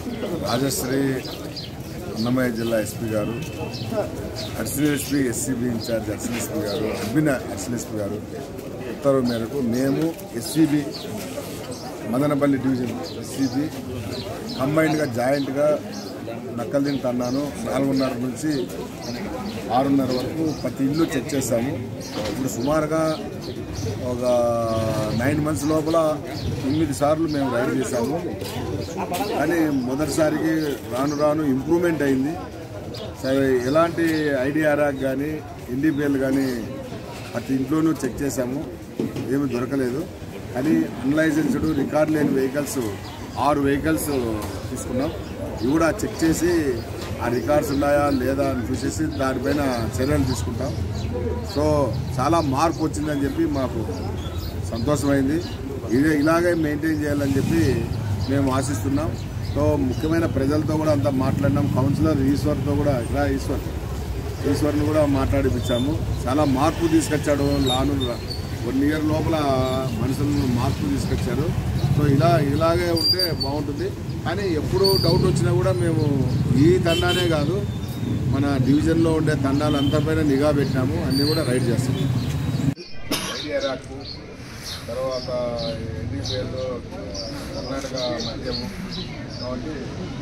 రాజశ్రీ అన్నమయ్య జిల్లా ఎస్పీ గారు additional SP SCB in-charge additional SP గారు అడ్మిన్ అడిషనల్ ఎస్పీ గారు ఉత్తర్వు మేరకు మేము ఎస్సీబీ మదనపల్లి డివిజన్ ఎస్సీబీ కంబైన్డ్గా జాయింట్గా నక్కల్దిని తన్నాను నాలుగున్నర నుంచి ఆరున్నర వరకు ప్రతి ఇల్లు చెక్ చేశాము ఇప్పుడు సుమారుగా ఒక నైన్ మంత్స్ లోపల ఎనిమిది సార్లు మేము రైడ్ చేశాము కానీ మొదటిసారికి రాను రాను ఇంప్రూవ్మెంట్ అయింది సరే ఎలాంటి ఐడిఆర్ఆర్ కానీ ఎన్డీపీఎల్ కానీ ప్రతి ఇంట్లోనూ చెక్ చేశాము ఏమి దొరకలేదు కానీ అన్లైసెన్స్డ్ రికార్డ్ లేని వెహికల్స్ ఆరు వెహికల్స్ తీసుకున్నాం ఇవి కూడా చెక్ చేసి ఆ రికార్డ్స్ ఉన్నాయా లేదా అని చూసేసి దానిపైన చర్యలు తీసుకుంటాం సో చాలా మార్పు వచ్చిందని చెప్పి మాకు సంతోషమైంది ఇదే ఇలాగే మెయింటైన్ చేయాలని చెప్పి మేము ఆశిస్తున్నాం సో ముఖ్యమైన ప్రజలతో కూడా అంతా మాట్లాడినాం కౌన్సిలర్ ఈశ్వర్తో కూడా ఇలా ఈశ్వర్ ఈశ్వర్ని కూడా మాట్లాడిపించాము చాలా మార్పు తీసుకొచ్చాడు లాను వన్ ఇయర్ లోపల మనుషులను మార్పు తీసుకొచ్చారు సో ఇలా ఇలాగే ఉంటే బాగుంటుంది కానీ ఎప్పుడు డౌట్ వచ్చినా కూడా మేము ఈ తండానే కాదు మన డివిజన్లో ఉండే తండాలు అంతా పైన నిఘా పెట్టినాము అన్నీ కూడా రైడ్ చేస్తాం ఐడిఆర్ఆకు తర్వాత ఎన్డీపీఎల్లో కర్ణాటక మద్యము కాబట్టి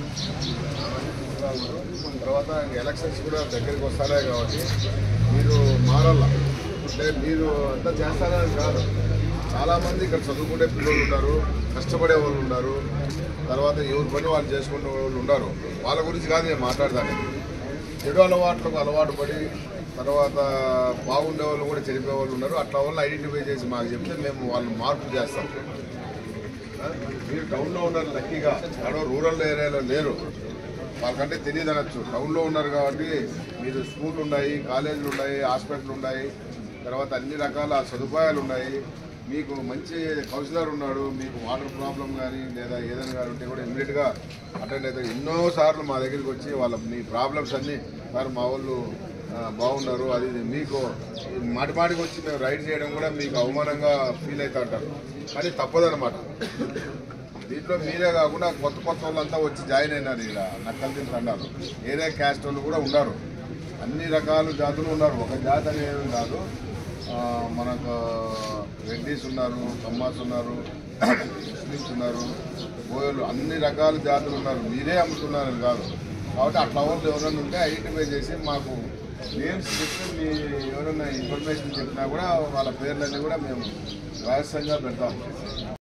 తర్వాత ఎలక్షన్స్ కూడా దగ్గరికి వస్తానే కాబట్టి మీరు మారాల అంటే మీరు అంతా చేస్తారని కాదు చాలామంది ఇక్కడ చదువుకునే పిల్లలు ఉన్నారు కష్టపడే వాళ్ళు ఉన్నారు తర్వాత ఎవరి పని వాళ్ళు చేసుకునే వాళ్ళు ఉన్నారు వాళ్ళ గురించి కాదు నేను మాట్లాడతాను చెడు అలవాట్లకు అలవాటు పడి తర్వాత బాగుండే వాళ్ళు కూడా చెడిపోయే వాళ్ళు ఉన్నారు అట్లా వాళ్ళు ఐడెంటిఫై చేసి మాకు చెప్తే మేము వాళ్ళు మార్పు చేస్తాం ఆ? మీరు టౌన్లో ఉన్నారు లక్కీగా ఎక్కడో రూరల్ ఏరియాలో లేరు వాళ్ళకంటే తెలియదు అనొచ్చు టౌన్లో ఉన్నారు కాబట్టి మీరు స్కూళ్ళు ఉన్నాయి కాలేజీలు ఉన్నాయి హాస్పిటల్ ఉన్నాయి తర్వాత అన్ని రకాల సదుపాయాలు ఉన్నాయి మీకు మంచి కౌన్సిలర్ ఉన్నాడు మీకు వాటర్ ప్రాబ్లం కానీ లేదా ఏదైనా కానీ ఉంటే కూడా ఇమ్మీడియట్గా అటెండ్ అవుతారు ఎన్నో సార్లు మా దగ్గరికి వచ్చి వాళ్ళ మీ ప్రాబ్లమ్స్ అన్నీ సార్ మా వాళ్ళు ఆ, బాగున్నారు అది ఇది మీకు మాటి మాటికి వచ్చి మేము రైడ్ చేయడం కూడా మీకు అవమానంగా ఫీల్ అవుతా ఉంటారు కానీ తప్పదనమాట దీంట్లో మీరే కాకుండా కొత్త కొత్త వాళ్ళంతా వచ్చి జాయిన్ అయినారు ఇక్కడ నక్కలు తిని తండాలు ఏరే క్యాస్ట్ వాళ్ళు కూడా ఉన్నారు అన్ని రకాల జాతులు ఉన్నారు ఒక జాతి అనేది కాదు ఆ, మనకు రెడ్డిస్ ఉన్నారు కమ్మాస్ ఉన్నారు ముస్లిమ్స్ ఉన్నారు బోయలు అన్ని రకాల జాతులు ఉన్నారు మీరే అమ్ముతున్నారని కాదు కాబట్టి అట్లా వాళ్ళు ఎవరైనా ఉంటే ఐడెంటిఫై చేసి మాకు నేమ్స్ చెప్పి మీ ఎవరైనా ఇన్ఫర్మేషన్ చెప్పినా కూడా వాళ్ళ పేర్లన్నీ కూడా మేము రహస్యంగా పెడతాం